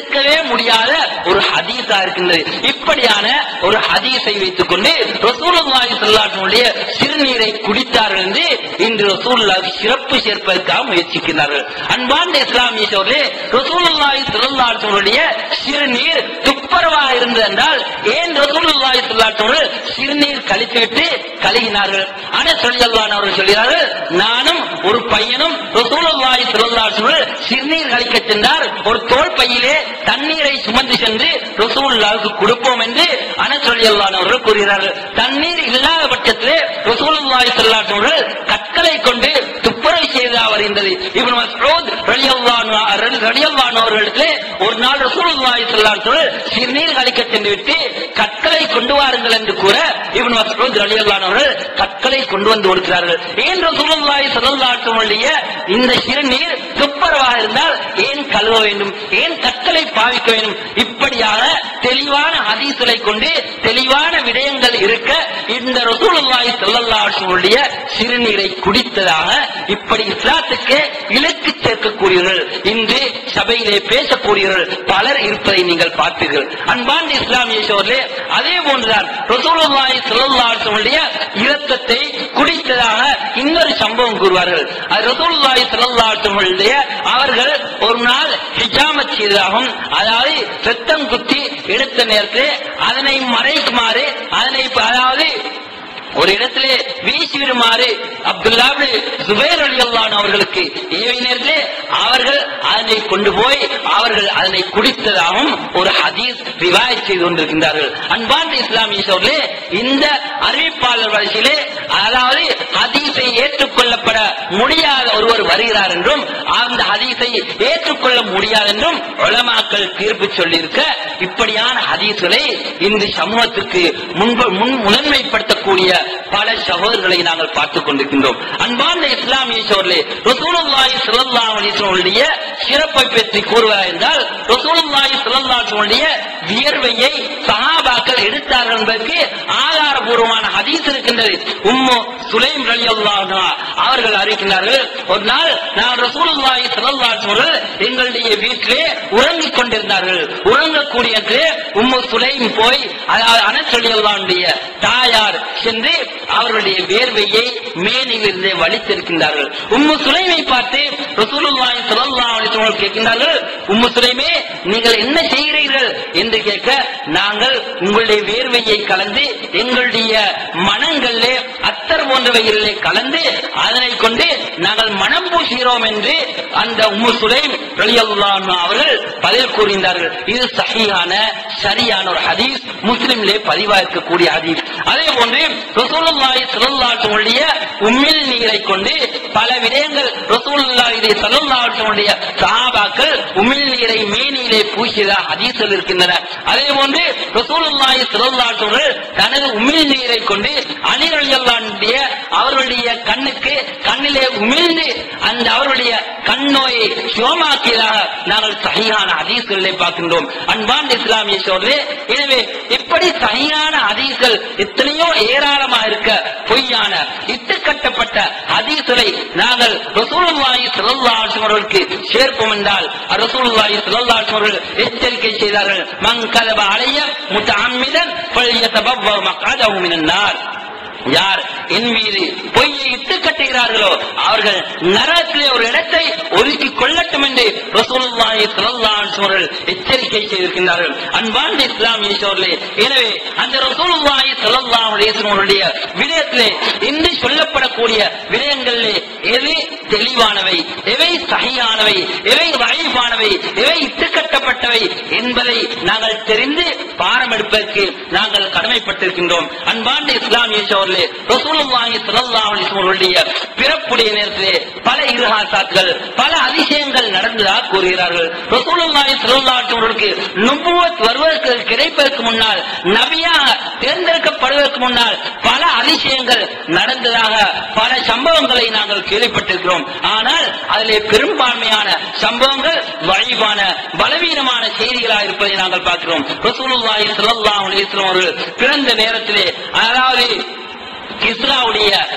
முடியாத ஒரு ஹதீஸா இருக்கின்றது இப்படியான ஒரு ஹதீஸை வைத்துக் கொண்டு ரசூலுல்லாஹி ஸல்லல்லாஹு சிறுநீரை குடித்தார்கள் என்று இன்று ரசூலுல்லாஹி சிறப்பு சேர்ப்பதற்காக முயற்சிக்கிறார்கள் அன்பார்ந்த இஸ்லாமிய சோழர்களே ரசூலுல்லாஹி ஸல்லல்லாஹு அலைஹி வஸல்லம் சிறுநீர் துப்பரவா இருந்தது என்றால் ஏன் ரசூலுல்லாஹி ஸல்லல்லாஹு அலைஹி வஸல்லம் சிறுநீர் கழித்துவிட்டு கழுகினார்கள் அனஸ் ரலியல்லாஹு அன்ஹு அவர்கள் சொல்கிறார்கள் நானும் ஒரு பையனும் ரசூலுல்லாஹி ஸல்லல்லாஹு அலைஹி வஸல்லம் சிறுநீர் கழிக்க சென்றார் ஒரு தோல் பையிலே தண்ணீரை சுமந்து சென்று ரசூலுல்லாஹ்வுக்கு கொடுப்போம் என்று அனஸ் ரலியல்லாஹு அன்ஹு அவர்கள் கூறுகிறார்கள் தண்ணீர் இல்லாத பட்சத்திலே ரசூலுல்லாஹி ஸல்லல்லாஹு அலைஹி வஸல்லம் கற்களை கொண்டு துப்புரவு செய்தா வருகின்றது இப்னு மஸ்ஊத் ரலியல்லாஹு அன்ஹு ரலியல்லாஹு அன்ஹு அவர்களிடத்திலே ஒரு நாள் ரசூலுல்லாஹி ஸல்லல்லாஹு அலைஹி வஸல்லம் சிறுநீர் கழிக்க சென்று விட்டு கற்களை கொண்டு வாருங்கள் என்று கூற இப்னு மஸ்ஊத் ரலியல்லாஹு அன்ஹு அவர்கள் கற்களை கொண்டு வந்து கொடுக்கிறார்கள் ஏன் ரசூலுல்லாஹி ஸல்லல்லாஹு அலைஹி வஸல்லம் இந்த சிறுநீர் துப்பரவாக இருந்தால் ஏன் கழுவ வேண்டும் ஏன் கற்களை பாவிக்க வேண்டும் இப்படியாக தெளிவான ஹதீஸ்களை கொண்டு தெளிவான விடயங்கள் இருக்க இந்த ரசூலுல்லாஹி ஸல்லல்லாஹு அலைஹி வஸல்லம் சிறுநீரை குடித்ததாக இப்படி இஸ்லாத்துக்கு இலக்கு சேர்க்கக்கூடியவர்கள் இன்று சபையிலே பேசக்கூடியவர்கள் பலர் இருப்பதை நீங்கள் பார்ப்பீர்கள் அன்பார்ந்த இஸ்லாமிய சோழர்களே அதே போன்றுதான் ரசூலுல்லாஹி ஸல்லல்லாஹு அலைஹி வஸல்லம் இரத்தத்தை குடித்ததாக இன்னொரு சம்பவம் கூறுவார்கள் அது ரசூலுல்லாஹி ஸல்லல்லாஹு அலைஹி வஸல்லம் அவர்கள் ஒரு நாள் ஹிஜாமத் செய்ததாகவும் அதாவது ரத்தம் குத்தி எடுத்த நேரத்தில் அதனை மறைக்குமாறு அதனை அதாவது ஒரு இடத்திலே வீசி விடுமாறு அப்துல்லாபு சுபேர் அலி அல்லான் அவர்களுக்கு ஏவை நேரத்திலே அவர்கள் அதனை கொண்டு போய் அவர்கள் அதனை குடித்ததாகவும் ஒரு ஹதீஸ் ரிவாய் செய்து கொண்டிருக்கின்றார்கள் அன்பார்ந்த இஸ்லாமிய சோழர்களே இந்த அறிவிப்பாளர் வரிசையிலே அதாவது ஹதீஸை ஏற்றுக்கொள்ளப்பட முடியாத ஒருவர் வருகிறார் என்றும் அந்த ஹதீஸை ஏற்றுக்கொள்ள முடியாது என்றும் உலமாக்கள் தீர்ப்பு சொல்லியிருக்க இப்படியான ஹதீஸ்களை இந்த சமூகத்துக்கு முன்பு முன் முதன்மைப்படுத்தக்கூடிய பல சகோதரர்களை நாங்கள் பார்த்துக் கொண்டிருக்கின்றோம் அன்பார்ந்த இஸ்லாமிய சோழர்களே ரசூலுல்லாஹி ஸல்லல்லாஹு அலைஹி வஸல்லம் சிறப்பை பற்றி கூறுவதா என்றால் ரசூலுல்லாஹி ஸல்லல்லாஹு அலைஹி வஸல்லம் வியர்வையை சஹாபாக்கள் எடுத்தார்கள் என்பதற்கு ஆதாரபூர்வமான ஹதீஸ் இருக்கின்றது உம்மு சுலைம் ரலியல்லாஹு அன்ஹா அவர்கள் அறிவிக்கின்றார்கள் ஒரு நாள் நான் ரசூலுல்லாஹி ஸல்லல்லாஹு அலைஹி வஸல்லம் எங்களுடைய வீட்டிலே உறங்கிக் கொண்டிருந்தார்கள் உறங்கக்கூடிய உம்மு சுலைம் போய் அதாவது அனஸ் ரலியல்லாஹுடைய தாயார் சென்று அவர்களுடைய வேர்வையை மேனிலிருந்து வலித்திருக்கின்றார்கள் உம்மு சுலைமை பார்த்து ரசூலுல்லாஹி ஸல்லல்லாஹு அலைஹி வஸல்லம் கேட்கின்றார்கள் உம்மு சுலைமே நீங்கள் என்ன செய்கிறீர்கள் என்று கேட்க நாங்கள் உங்களுடைய வேர்வையை கலந்து எங்களுடைய மனங்களிலே அத்தர் போன்றவைகளிலே கலந்து அதனை கொண்டு நாங்கள் மனம் பூசுகிறோம் என்று அந்த உம்மு சுலைம் ரலியல்லாஹு அன்ஹா அவர்கள் பதில் கூறுகின்றார்கள் இது சஹீஹான சரியான ஒரு ஹதீஸ் முஸ்லிம்லே பதிவாயிருக்கக்கூடிய ஹதீஸ் அதே போன்று ரசூலுல்லாஹி ஸல்லல்லாஹு அலைஹி வஸல்லம் உம்மில் நீரை கொண்டு பல விடயங்கள் ரசூலுல்லாஹி ஸல்லல்லாஹு அலைஹி வஸல்லம் சஹாபாக்கள் உம்மில் நீரை மேனியிலே பூசியதா ஹதீஸ்கள் இருக்கின்றன அதே போன்று ரசூலுல்லாஹி ஸல்லல்லாஹு அலைஹி வஸல்லம் தனது உமிழ் நீரை கொண்டு அலி ரலியல்லாஹுடைய அவர்களுடைய கண்ணுக்கு கண்ணிலே உமிழ்ந்து அந்த அவருடைய கண் நோயை சுகமாக்கியதாக நாங்கள் சகியான ஹதீஸ்களை பார்க்கின்றோம் அன்பான் இஸ்லாமிய சோதரே எனவே இப்படி சகியான ஹதீஸ்கள் எத்தனையோ ஏராளமாக இருக்க பொய்யான இட்டு கட்டப்பட்ட ஹதீஸ்களை நாங்கள் ரசூலுல்லாஹி ஸல்லல்லாஹு அலைஹி வஸல்லம் அவர்களுக்கு சேர்ப்போம் என்றால் ரசூலுல்லாஹி ஸல்லல்லாஹு அலைஹி வஸல்லம் அவர்கள் எச்சரிக்கை செய்தார்கள் மன் கதப அலைய முத்தஅம்மிதன் ஃபல்யதபவ்வ மக்அதஹு மினன் நார் யார் என் மீது பொய்யை இட்டு கட்டுகிறார்களோ அவர்கள் நரகத்திலே ஒரு இடத்தை ஒதுக்கி கொள்ளட்டும் என்று ரசூலுல்லாஹி ஸல்லல்லாஹு அலைஹி வஸல்லம் அவர்கள் எச்சரிக்கை செய்திருக்கின்றார்கள் அன்பார்ந்த இஸ்லாமிய சோழர்களே எனவே அந்த ரசூலுல்லாஹி ஸல்லல்லாஹு அலைஹி வஸல்லம் அவருடைய விடயத்திலே இன்று சொல்லப்படக்கூடிய விடயங்களிலே எது தெளிவானவை எவை சகியானவை எவை வகைப்பானவை எவை இட்டுக்கட்டப்பட்டவை என்பதை நாங்கள் தெரிந்து பாரம் எடுப்பதற்கு நாங்கள் கடமைப்பட்டிருக்கின்றோம் அன்பார்ந்த இஸ்லாமிய சோழர்களே ரசூலுல்லாஹி ஸல்லல்லாஹு அலைஹி வஸல்லம் அவருடைய பிறப்புடைய நேரத்திலே பல இருஹாசாக்கள் பல அதிசயங்கள் நடந்ததாக கூறுகிறார்கள் ரசூலுல்லாஹி ஸல்லல்லாஹு அலைஹி வஸல்லம் அவர்களுக்கு நுபுவத் வருவதற்கு கிடைப்பதற்கு முன்னால் நபியாக தேர்ந்தெடுக்கப்படுவதற்கு முன்னால் பல அதிசயங்கள் நடந்ததாக பல சம்பவங்களை நாங்கள் கேள்விப்பட்டிருக்கிறோம் ஆனால் அதிலே பெரும்பான்மையான சம்பவங்கள் வழிவான பலவீனமான செய்திகளாக இருப்பதை நாங்கள் பார்க்கிறோம் ரசூலுல்லாஹி ஸல்லல்லாஹு அலைஹி வஸல்லம் அவர்கள் பிறந்த நேரத்திலே அதாவது கிஸ்ராவுடைய கிஸ்ரா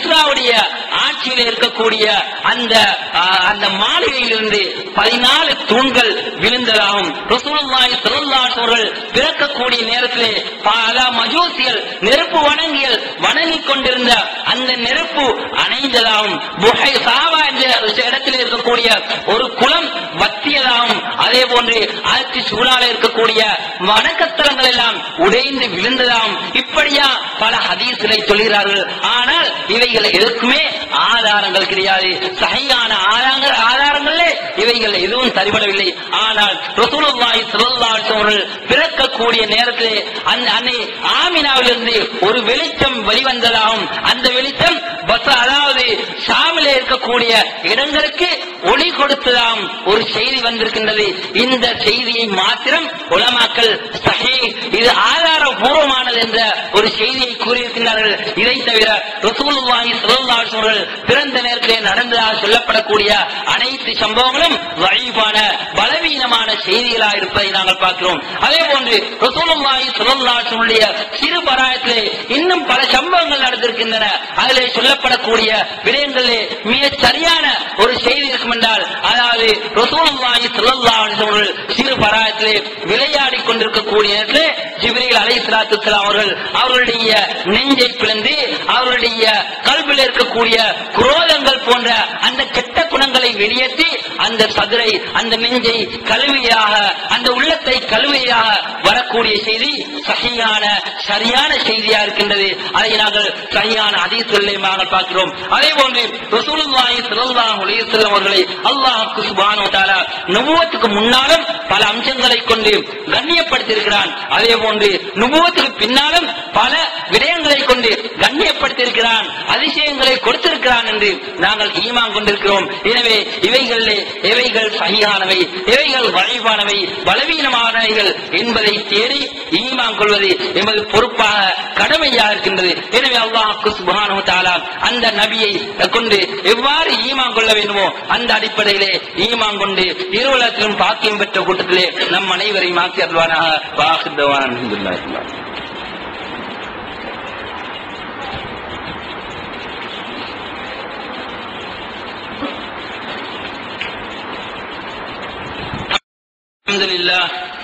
கிஸ்ராவுடைய ஆட்சியில் இருக்கக்கூடிய அந்த ஆஹ், அந்த மாளிகையிலிருந்து பதினாலு தூண்கள் விழுந்ததாகும் ரசூலுல்லாஹி ஸல்லல்லாஹு அலைஹி அவர்கள் பிறக்கக்கூடிய நேரத்திலே பல மஜூசிகள் நெருப்பு வணங்கியல் வணங்கிக் கொண்டிருந்த அந்த நெருப்பு அணைந்ததாகும் புகை சாவா என்ற இடத்தில் இருக்கக்கூடிய ஒரு குளம் வத்தியதாகும் அதே போன்று ஆட்சி சூழால இருக்கக்கூடிய வணக்கத்தலங்கள் எல்லாம் உடைந்து விழுந்ததாகும் இப்படியா பல ஹதீஸ்களை சொல்கிறார்கள் ஆனால் இவைகள் எதற்குமே ஆதாரங்கள் கிடையாது சகையான ஆதாரங்கள் ஆதாரங்களே இவைகள் எதுவும் சரிபடவில்லை ஆனால் ரசூலுல்லாஹி ஸல்லல்லாஹு அலைஹி அவர்கள் பிறக்கக்கூடிய நேரத்திலே அந்த அன்னை ஆமினாவிலிருந்து ஒரு வெளிச்சம் வெளிவந்ததாகும் அந்த வெளிச்சம் பஸ் அதாவது ஷாமிலே இருக்கக்கூடிய இடங்களுக்கு ஒளி கொடுத்ததாம் ஒரு செய்தி வந்திருக்கின்றது இந்த செய்தியை மாத்திரம் உலமாக்கள் சஹி இது ஆதாரபூர்வமானது என்ற ஒரு செய்தியை கூறியிருக்கின்றார்கள் இதை தவிர ரசூலுல்லாஹி ஸல்லல்லாஹு அலைஹி அவர்கள் பிறந்த நேரத்திலே நடந்ததாக சொல்லப்படக்கூடிய அனைத்து சம்பவங்களும் வழிபான பலவீனமான செய்திகளாக இருப்பதை நாங்கள் பார்க்கிறோம் அதே போன்று ரசூலுல்லாஹி ஸல்லல்லாஹு அலைஹி வஸல்லுடைய சிறு பராயத்திலே இன்னும் பல சம்பவங்கள் நடந்திருக்கின்றன அதிலே சொல்லப்படக்கூடிய விடயங்களிலே மிக சரியான ஒரு செய்தி இருக்கும் என்றால் அதாவது ரசூலுல்லாஹி ஸல்லல்லாஹு அலைஹி வஸல்லம் சிறு பராயத்திலே விளையாடிக் கொண்டிருக்கக்கூடிய நேரத்திலே ஜிப்ரீல் அலைஹிஸ்ஸலாத்து வஸ்ஸலாம் அவர்கள் அவர்களுடைய நெஞ்சை பிளந்து அவர்களுடைய கல்வியில் இருக்கக்கூடிய குரோதங்கள் போன்ற அந்த கெட்ட குணங்களை வெளியேற்றி அந்த சதுரை அந்த நெஞ்சை கழுவியாக அந்த உள்ளத்தை கழுவியாக வரக்கூடிய செய்தி சகியான சரியான செய்தியா இருக்கின்றது அதை நாங்கள் சரியான அதீசுகளை நாங்கள் பார்க்கிறோம் அதே போன்று ரசூலுல்லாஹி ஸல்லல்லாஹு அலைஹி வஸல்லம் அவர்களை அல்லாஹ்வுக்கு சுப்ஹானஹு வ தஆலா நுபுவத்துக்கு முன்னாலும் பல அம்சங்களை கொண்டு கண்ணியப்படுத்தியிருக்கிறான் அதே போன்று நுபுவத்துக்கு பின்னாலும் பல விடயங்களை கொண்டு கண்ணியப்படுத்தியிருக்கிறான் அதிசயங்களை கொடுத்திருக்கிறான் என்று நாங்கள் ஈமான் கொண்டிருக்கிறோம் எனவே இவைகளிலே எவைகள் சகியானவை எவைகள் வளைவானவை பலவீனமானவைகள் என்பதை தேடி ஈமான் கொள்வது எமது பொறுப்பாக கடமையாக இருக்கின்றது எனவே அல்லாஹ்வுக்கு சுப்ஹானஹு வ தஆலா அந்த நபியை கொண்டு எவ்வாறு ஈமான் கொள்ள வேண்டுமோ அந்த அடிப்படையிலே ஈமான் கொண்டு இருவலத்திலும் பாக்கியம் பெற்ற கூட்டத்திலே நம் அனைவரையும் ஆக்கி அருள்வானாக வாஹித்தவான் அல்ஹம்துலில்லாஹ் الحمد لله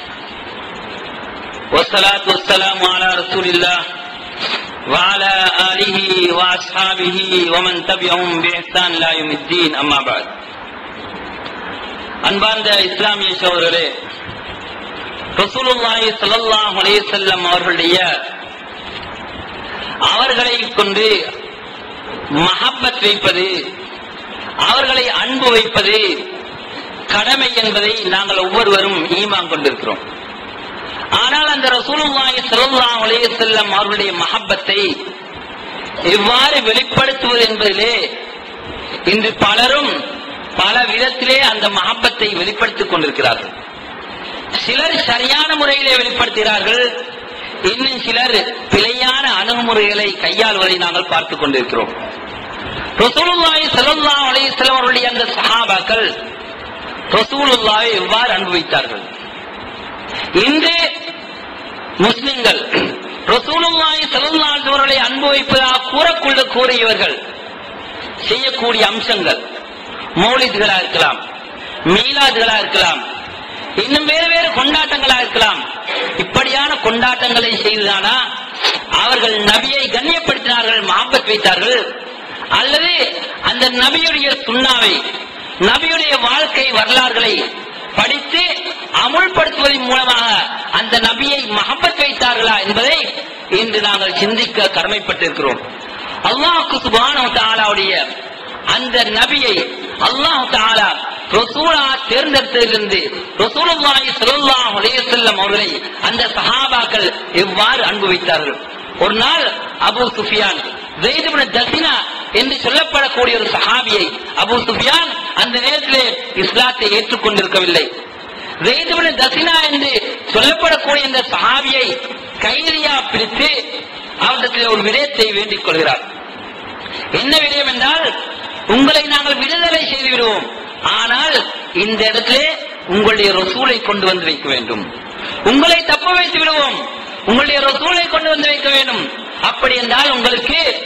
والصلاة والسلام على رسول الله وعلى آله وأصحابه ومن تبعهم بإحسان لا يوم الدين أما بعد அன்பார்ந்த இஸ்லாமிய சோதரே ரசூலுல்லாஹி ஸல்லல்லாஹு அலைஹி வஸல்லம் அவர்களுடைய அவர்களை கொண்டு மஹப்பத் வைப்பது அவர்களை அன்பு வைப்பது கடமை என்பதை நாங்கள் ஒவ்வொருவரும் ஈமான் கொண்டிருக்கிறோம் ஆனால் அந்த ரசூலுல்லாஹி ஸல்லல்லாஹு அலைஹி வஸல்லம் அவர்களுடைய மஹப்பத்தை எவ்வாறு வெளிப்படுத்துவது என்பதிலே இன்று பலரும் பல விதத்திலே அந்த மஹப்பத்தை வெளிப்படுத்திக் கொண்டிருக்கிறார்கள் சிலர் சரியான முறையிலே வெளிப்படுத்துகிறார்கள் இன்னும் சிலர் பிழையான அணுகுமுறைகளை கையாள்வதை நாங்கள் பார்த்துக் கொண்டிருக்கிறோம் ரசூலுல்லாஹி ஸல்லல்லாஹு அலைஹி வஸல்லம் அவர்களுடைய அந்த சஹாபாக்கள் ரசூலுல்லாவை எவ்வாறு அனுபவித்தார்கள் இன்று முஸ்லிம்கள் ரசூலுல்லாஹி ஸல்லல்லாஹு அலைஹி அவர்களை அனுபவிப்பதாக கூறக்குள்ள கூறியவர்கள் செய்யக்கூடிய அம்சங்கள் மௌலிதுகளா இருக்கலாம் மீலாதுகளா இருக்கலாம் இன்னும் வேறு வேறு கொண்டாட்டங்களா இருக்கலாம் இப்படியான கொண்டாட்டங்களை செய்துதானா அவர்கள் நபியை கண்ணியப்படுத்தினார்கள் மாப்பத் வைத்தார்கள் அல்லது அந்த நபியுடைய சுண்ணாவை நபியுடைய வாழ்க்கை வரலாறுகளை படித்து அமுல்படுத்துவதன் மூலமாக அந்த நபியை மகப்பத் வைத்தார்களா என்பதை இன்று நாங்கள் சிந்திக்க கடமைப்பட்டிருக்கிறோம் அல்லாஹுக்கு சுபானு தாலாவுடைய அந்த நபியை அல்லாஹ் தாலா ரசூலா தேர்ந்தெடுத்ததிலிருந்து ரசூலுல்லாஹி ஸல்லல்லாஹு அலைஹி வஸல்லம் அவர்களை அந்த சஹாபாக்கள் எவ்வாறு அன்பு வைத்தார்கள் ஒரு நாள் அபூ சுஃபியான் ஜெயித் இப்னு தஸினா என்று சொல்லப்படக்கூடிய ஒரு சஹாபியை அபூ சுஃபியான் அந்த நேரத்திலே இஸ்லாத்தை ஏற்றுக்கொண்டிருக்கவில்லை ஜெயித் இப்னு தஸினா என்று சொல்லப்படக்கூடிய இந்த சஹாபியை கைதியா பிடித்து அவரிடத்தில் ஒரு விடயத்தை வேண்டிக் கொள்கிறார் என்ன விடயம் என்றால் உங்களை நாங்கள் விடுதலை செய்து விடுவோம் ஆனால் இந்த இடத்திலே உங்களுடைய ரசூலை கொண்டு வந்து வைக்க வேண்டும் உங்களை தப்ப வைத்து விடுவோம் உங்களுடைய ரசூலை கொண்டு வந்து வைக்க வேண்டும் அப்படி என்றால் உங்களுக்கு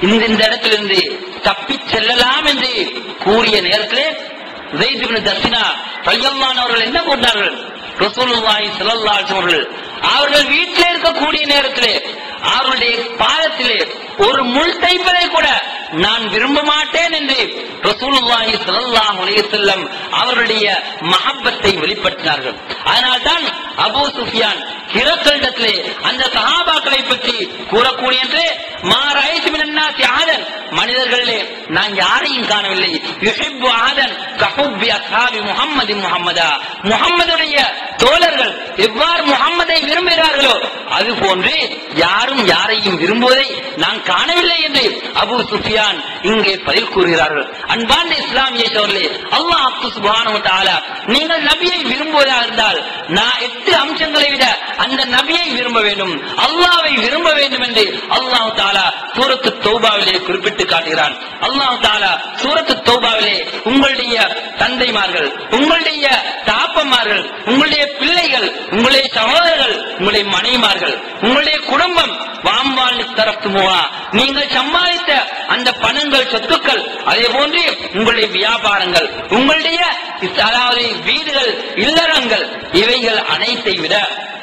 இந்த இந்த இடத்திலிருந்து தப்பி செல்லலாம் என்று கூறிய நேரத்திலே ஜெயித் இப்னு தஸ்ஸினா ரலியல்லாஹு அவர்கள் என்ன கொண்டார்கள் ரசூலுல்லாஹி ஸல்லல்லாஹு அலைஹி அவர்கள் அவர்கள் வீட்டிலே இருக்கக்கூடிய நேரத்திலே அவர்களுடைய பாதத்திலே ஒரு முள் தைப்பதை கூட நான் விரும்ப மாட்டேன் என்று ரசூலுல்லாஹி ஸல்லல்லாஹு அலைஹி வஸல்லம் அவர்களுடைய மஹப்பத்தை வெளிப்படுத்தினார்கள் அதனால்தான் அபூ சுஃபியான் ஹிரக்கல்டத்திலே அந்த சஹாபாக்களை பற்றி கூறக்கூடிய மாராயித்து மினன்னாசி ஆதன் மனிதர்களே நான் யாரையும் காணவில்லை யுஹிப்பு ஆதன் கஹுப்பி அஸ்ஹாபி முஹம்மதி முஹம்மதா முஹம்மதுடைய தோழர்கள் எவ்வாறு முஹம்மதை விரும்புகிறார்களோ அது போன்று யாரும் யாரையும் விரும்புவதை நான் காணவில்லை என்று அபு சுஃபியான் இங்கே பதில் கூறுகிறார்கள் அன்பார்ந்த இஸ்லாமிய சோழர்களே அல்லாஹ் சுப்ஹானஹு வ தஆலா நீங்கள் நபியை விரும்புவதாக இருந்தால் நான் எட்டு அம்சங்களை விட அந்த நபியை விரும்ப வேண்டும் அல்லாவை விரும்ப வேண்டும் என்று அல்லாஹ் தாலா சூரத்து தௌபாவிலே குறிப்பிட்டு காட்டுகிறான் அல்லாஹ் தாலா சூரத்து தௌபாவிலே உங்களுடைய தந்தைமார்கள் உங்களுடைய தாப்பமார்கள் உங்களுடைய பிள்ளைகள் உங்களுடைய சகோதரர்கள் உங்களுடைய மனைமார்கள் உங்களுடைய குடும்பம் வாம்பால் தரத்துமுவா நீங்கள் சம்பாதித்த அந்த பணங்கள் சொத்துக்கள் அதே போன்று உங்களுடைய வியாபாரங்கள் உங்களுடைய அதாவது வீடுகள் இல்லறங்கள் இவைகள் அனைத்தை விட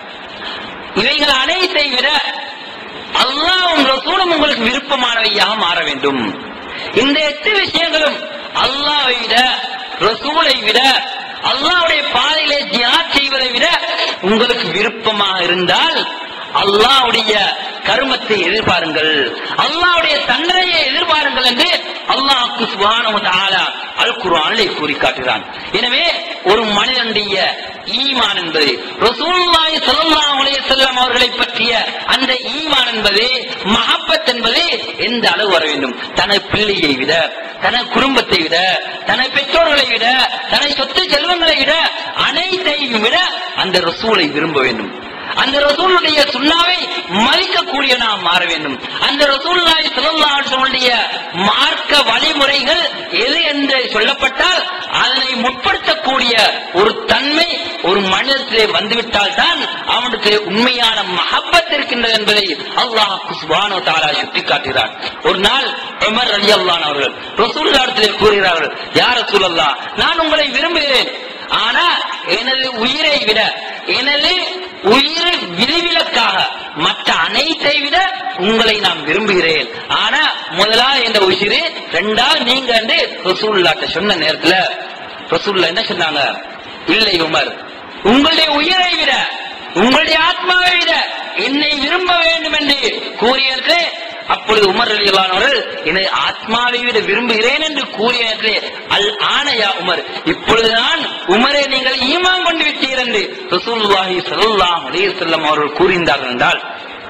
இவைகள் அனைத்தை விட அல்லாஹ்வும் ரசூலும் உங்களுக்கு விருப்பமானவையாக மாற வேண்டும் இந்த எட்டு விஷயங்களும் அல்லாஹ்வை விட ரசூலை விட அல்லாஹ்வுடைய பாதையிலே ஜியாத் செய்வதை விட உங்களுக்கு விருப்பமாக இருந்தால் அல்லாஹ்வுடைய கருமத்தை எதிர்பாருங்கள் அல்லாஹ்வுடைய தண்டனையை எதிர்பாருங்கள் என்று அல்லாஹ் சுப்ஹானஹு வ தஆலா அல் குர்ஆனிலே கூறி காட்டுகிறான் எனவே ஒரு மனிதனுடைய ஈமான் என்பது ரசூலுல்லாஹி ஸல்லல்லாஹு அலைஹி வஸல்லம் அவர்களை பற்றிய அந்த ஈமான் என்பது மஹப்பத் என்பது எந்த அளவு வர வேண்டும் தனது பிள்ளையை விட தனது குடும்பத்தை விட தனது பெற்றோர்களை விட தனது சொத்து செல்வங்களை விட அனைத்தையும் விட அந்த ரசூலை விரும்ப வேண்டும் அந்த ரசூலுடைய சுண்ணாவை மதிக்கக்கூடிய நாம் மாற வேண்டும் அந்த ரசூலுல்லாஹி ஸல்லல்லாஹு அலைஹி வஸல்லுடைய மார்க்க வழிமுறைகள் எது என்று சொல்லப்பட்டால் அதனை முற்படுத்தக்கூடிய ஒரு தன்மை ஒரு மனிதத்திலே வந்துவிட்டால் தான் அவனுக்கு உண்மையான மஹப்பத் இருக்கின்றது என்பதை அல்லாஹ் சுப்ஹானஹு வ தஆலா சுட்டிக்காட்டுகிறார் ஒரு நாள் உமர் ரலியல்லாஹு அவர்கள் ரசூலுல்லாஹிடத்திலே கூறுகிறார்கள் யா ரசூலல்லாஹ் நான் உங்களை விரும்புகிறேன் ஆனா எனது உயிரை விட எனது உயிரை விதிவிலக்காக மற்ற அனைத்தை விட உங்களை நான் விரும்புகிறேன் ஆனா முதலா என்ற உயிர் ரெண்டாவது நீங்க வந்து ரசூல்லாட்ட சொன்ன நேரத்துல ரசூல்லா என்ன சொன்னாங்க இல்லை உமர் உங்களுடைய உயிரை விட உங்களுடைய ஆத்மாவை விட என்னை விரும்ப வேண்டும் என்று கூறியது அப்பொழுது உமர் அலிகளானவர்கள் எனது ஆத்மாவை விட விரும்புகிறேன் என்று கூறிய நேரத்திலே அல் ஆனையா உமர் இப்பொழுதுதான் உமரை நீங்கள் ஈமான் கொண்டு விட்டீர் என்று ரசூலுல்லாஹி ஸல்லல்லாஹு அலைஹி வஸல்லம் அவர்கள் கூறியிருந்தார்கள் என்றால்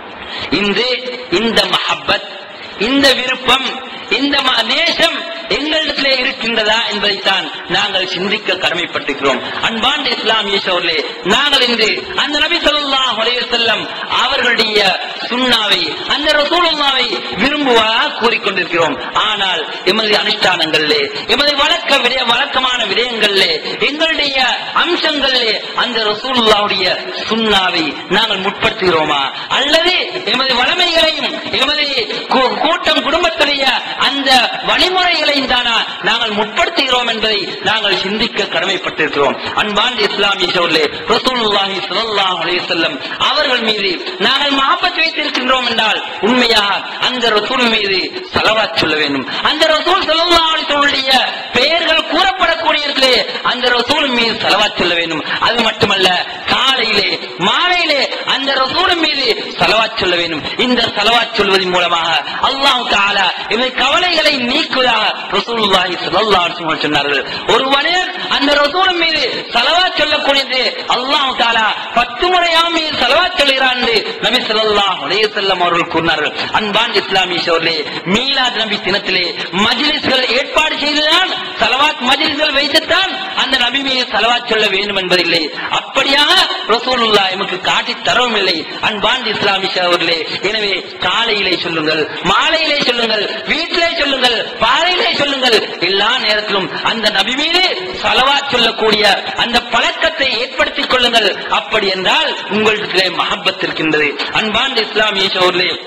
இன்று இந்த மஹப்பத் இந்த விருப்பம் இந்த ம- நேசம் எங்களிடத்திலே இருக்கின்றதா என்பதைத்தான் நாங்கள் சிந்திக்க கடமைப்பட்டிருக்கிறோம் அன்பாண்ட இஸ்லாமிய சோர்களே நாங்கள் இன்று அந்த நபி ஸல்லல்லாஹு அலைஹி வஸல்லம் அவர்களுடைய சுண்ணாவை அந்த ரசூலுல்லாவை விரும்புவதாக கூறிக்கொண்டிருக்கிறோம் ஆனால் எமது அனுஷ்டானங்களிலே எமது வழக்க விடய வழக்கமான விடயங்களிலே எங்களுடைய அம்சங்களிலே அந்த ரசூலுல்லாவுடைய சுண்ணாவை நாங்கள் முற்படுத்துகிறோமா அல்லது எமது வளமைகளையும் எமது கூ- கூட்டம் குடும்பத்துடைய அந்த வழிமுறைகளையும் தானா நாங்கள் முற்படுத்துகிறோம் என்பதை நாங்கள் சிந்திக்க கடமைப்பட்டிருக்கிறோம் அன்பார்ந்த இஸ்லாமிய சோழர்களே ரசூலுல்லாஹி ஸல்லல்லாஹு அலைஹி வஸல்லம் அவர்கள் மீது நாங்கள் மஹப்பத் வைத்திருக்கின்றோம் என்றால் உண்மையாக அந்த ரசூல் மீது ஸலவாத் சொல்ல வேண்டும் அந்த ரசூல் ஸல்லல்லாஹு அலைஹி வஸல்லுடைய பெயர்கள் கூறப்படக்கூடியவர்களே அந்த ரசூல் மீது ஸலவாத் சொல்ல வேண்டும் அது மட்டுமல்ல காலையிலே மாலையிலே அந்த ரசூல் மீது ஸலவாத் சொல்ல வேண்டும் இந்த ஸலவாத் சொல்வதன் மூலமாக அல்லாஹ் தஆலா இவை கவலைகளை நீக்குவதாக ரசூலுல்லாஹி ஸல்லல்லாஹு அலைஹி வஸல்லம் சொன்னார்கள் ஒரு மனிதன் அந்த ரசூல் மீது ஸலவாத் சொல்லக்கூடியது அல்லாஹ் தஆலா பத்து முறையாம் மீது ஸலவாத் சொல்கிறான் என்று நபி ஸல்லல்லாஹு அலைஹி வஸல்லம் அவர்கள் கூறினார்கள் அன்பான் இஸ்லாமிய சோழர்களே மீலாத் நபி தினத்திலே மஜ்லிஸ்கள் ஏற்பாடு செய்துதான் ஸலவாத் மஜ்லிஸ்கள் வைத்துத்தான் அந்த நபி மீது ஸலவாத் சொல்ல வேண்டும் என்பதில்லை அப்படியாக ரசூலுல்லாஹ் எமக்கு காட்டி தரவும் இல்லை அன்பான் இஸ்லாமிய சோழர்களே எனவே காலையிலே சொல்லுங்கள் மாலையிலே சொல்லுங்கள் வீட்டிலே சொல்லுங்கள் பாறையிலே சொல்லுங்கள் எல்லா நேரத்திலும் அந்த நபி மீது ஸலவாத் சொல்லக்கூடிய அந்த பழக்கத்தை ஏற்படுத்திக் கொள்ளுங்கள் அப்படி என்றால் உங்களிடத்திலே மஹப்பத் இருக்கின்றது அன்பான் இஸ்லாமிய சோழர்களே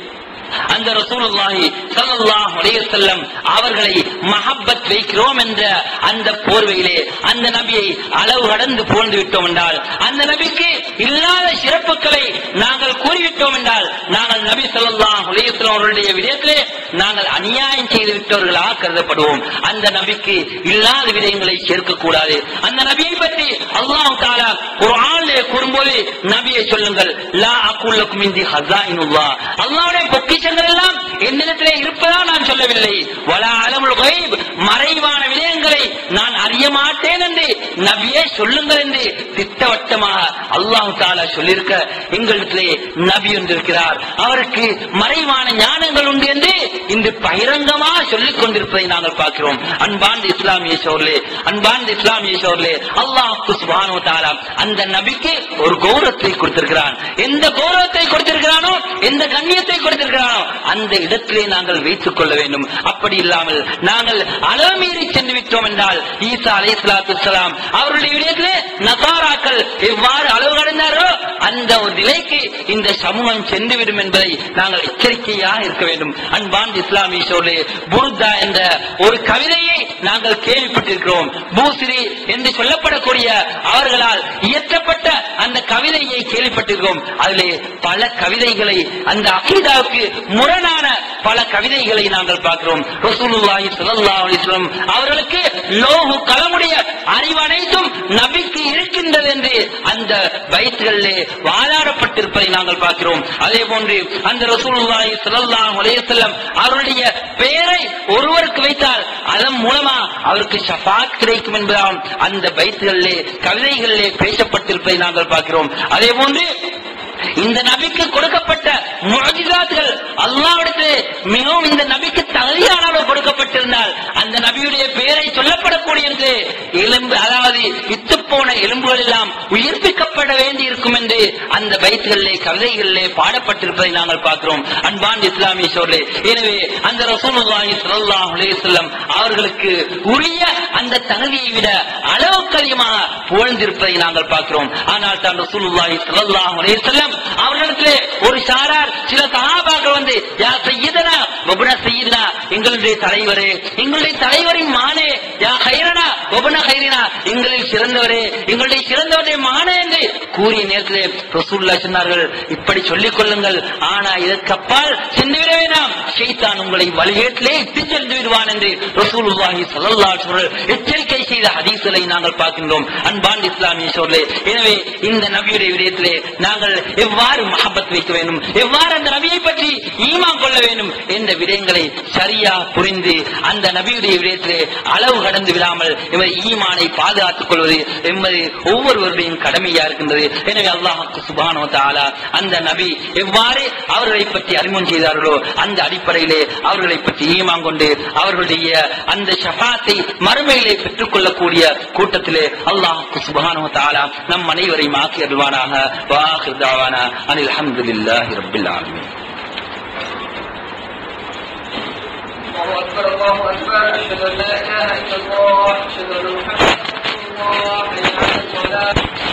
அந்த ரசூலுல்லாஹி ஸல்லல்லாஹு அலைஹி வஸல்லம் அவர்களை மஹப்பத் வைக்கிறோம் என்ற அந்த போர்வையிலே அந்த நபியை அளவு கடந்து புகழ்ந்து விட்டோம் என்றால் அந்த நபிக்கு இல்லாத சிறப்புகளை நாங்கள் கூறிவிட்டோம் என்றால் நாங்கள் நபி ஸல்லல்லாஹு அலைஹி வஸல்லம் அவர்களுடைய விடயத்திலே நாங்கள் அநியாயம் செய்து விட்டவர்களாக கருதப்படுவோம் அந்த நபிக்கு இல்லாத விடயங்களை சேர்க்க கூடாது அந்த நபியை பற்றி அல்லாஹ் தாலா குர்ஆனிலே கூறும்போது நபியை சொல்லுங்கள் லா அகுல்லக்கும் இந்தி ஹஸாயினுல்லாஹ் அல்லாஹ்வுடைய பொக்கிஷங்கள் எல்லாம் என்னிடத்திலே இருப்பதா நான் சொல்லவில்லை வலா அலமுல் கைப் மறைவான விடயங்களை நான் அறிய மாட்டேன் என்று நபியே சொல்லுங்கள் என்று திட்டவட்டமாக அல்லாஹ் தாலா சொல்லியிருக்க எங்களிடத்திலே நபி ஒன்று இருக்கிறார் அவருக்கு மறைவான ஞானங்கள் உண்டு என்று இன்று பகிரங்கமாக சொல்லிக் கொண்டிருப்பதை நாங்கள் பார்க்கிறோம் அன்பார்ந்த இஸ்லாமிய சோர்லே அன்பார்ந்த இஸ்லாமிய சோர்லே அல்லாஹ் சுபானோ தாலா அந்த நபிக்கு ஒரு கௌரவத்தை கொடுத்திருக்கிறான் எந்த கௌரவத்தை கொடுத்திருக்கிறானோ எந்த கண்ணியத்தை கொடுத்திருக்கிறானோ அந்த இடத்திலே நாங்கள் வைத்துக் கொள்ள வேண்டும் அப்படி இல்லாமல் நாங்கள் அளமீறி சென்று விட்டோம் என்றால் ஈசா அலை சலாம் அவருடைய விடயத்திலே நசாராக்கள் எவ்வாறு அளவு கடந்தாரோ அந்த ஒரு நிலைக்கு இந்த சமூகம் சென்றுவிடும் என்பதை நாங்கள் எச்சரிக்கையாக இருக்க வேண்டும் அன்பான் இஸ்லாமிய சோழே புருத்தா என்ற ஒரு கவிதையை நாங்கள் கேள்விப்பட்டிருக்கிறோம் பூசிரி என்று சொல்லப்படக்கூடிய அவர்களால் இயற்றப்பட்ட அந்த கவிதையை கேள்விப்பட்டிருக்கிறோம் அதிலே பல கவிதைகளை அந்த அகீதாவுக்கு முரணான பல கவிதைகளை நாங்கள் பார்க்கிறோம் ரசூலுல்லாஹி ஸல்லல்லாஹு அலைஹி வஸல்லம் அவர்களுக்கு லோகு கலமுடைய அறிவனைத்தும் நபிக்கு இருக்கின்றது என்று அந்த பைத்துகளிலே வாதாடப்பட்டிருப்பதை நாங்கள் பார்க்கிறோம் அதே போன்று அந்த ரசூலுல்லாஹி ஸல்லல்லாஹு அலைஹி வஸல்லம் அவருடைய பெயரை ஒருவருக்கு வைத்தால் அதன் மூலமா அவருக்கு ஷஃபாத் கிடைக்கும் என்பதால் அந்த பைத்துகளிலே கவிதைகளிலே பேசப்பட்டிருப்பதை நாங்கள் பார்க்கிறோம் அதே போன்று இந்த நபிக்கு கொடுக்கப்பட்ட முஜிதாத்துகள் அல்லாவிடத்திலே மிகவும் இந்த நபிக்கு தகுதியான அளவு கொடுக்கப்பட்டிருந்தால் அந்த நபியுடைய பெயரை சொல்லப்படக்கூடிய எலும்பு அதாவது வித்து போன எலும்புகள் எல்லாம் உயிர்ப்பிக்கப்பட வேண்டி இருக்கும் என்று அந்த பைத்துகளிலே கவிதைகளிலே பாடப்பட்டிருப்பதை நாங்கள் பார்க்கிறோம் அன்பான் இஸ்லாமிய சோழே எனவே அந்த ரசூலுல்லாஹி ஸல்லல்லாஹு அலைஹி வஸல்லம் அவர்களுக்கு உரிய அந்த தகுதியை விட அளவுக்கு அதிகமாக புகழ்ந்திருப்பதை நாங்கள் பார்க்கிறோம் ஆனால் தான் ரசூலுல்லாஹி ஸல்லல்லாஹு அலைஹி வஸல்லம் அவர்களிடத்திலே ஒரு சாரார் சில சஹாபாக்கள் வந்து யா சையதனா வபுன சையதனா எங்களுடைய தலைவரே எங்களுடைய தலைவரின் மானே யா ஹைரனா வபுன ஹைரினா எங்களில் சிறந்தவரே எங்களுடைய சிறந்தவருடைய மானே என்று கூறிய நேரத்திலே ரசூல்லா சொன்னார்கள் இப்படி சொல்லிக் கொள்ளுங்கள் ஆனா இதற்கப்பால் சென்றுவிட வேண்டாம் ஷைத்தான் உங்களை வழிகேட்டிலே இட்டு சென்று விடுவான் என்று ரசூலுல்லாஹி ஸல்லல்லாஹு அலைஹி வஸல்லம் எச்சரிக்கை செய்த ஹதீஸ்களை நாங்கள் பார்க்கின்றோம் அன்பான் இஸ்லாமிய சோழே எனவே இந்த நபியுடைய விடயத்திலே நாங்கள் எவ்வாறு மஹபத் வைக்க வேண்டும் எவ்வாறு அந்த நபியை பற்றி ஈமான் கொள்ள வேண்டும் என்ற விடயங்களை சரியா புரிந்து அந்த நபியுடைய விடயத்திலே அளவு கடந்து விடாமல் இவர் ஈமானை பாதுகாத்துக் கொள்வது என்பது ஒவ்வொருவருடையும் கடமையா இருக்கின்றது எனவே அல்லாஹுக்கு சுபானோ தாலா அந்த நபி எவ்வாறு அவர்களை பற்றி அறிமுகம் செய்தார்களோ அந்த அடிப்படையிலே அவர்களை பற்றி ஈமான் கொண்டு அவர்களுடைய அந்த ஷஃபாத்தை மறுமையிலே பெற்றுக் கொள்ளக்கூடிய கூட்டத்திலே அல்லாஹுக்கு சுபானோ தாலா நம் அனைவரையும் ஆக்கி அருள்வானாக வாஹிர் தாவானா அனில் அல்ஹம்துலில்லாஹி ரப்பில் ஆலமீன் الله أكبر الله أكبر أشهد أن لا إله إلا الله أشهد أن محمدا رسول الله حي على الصلاة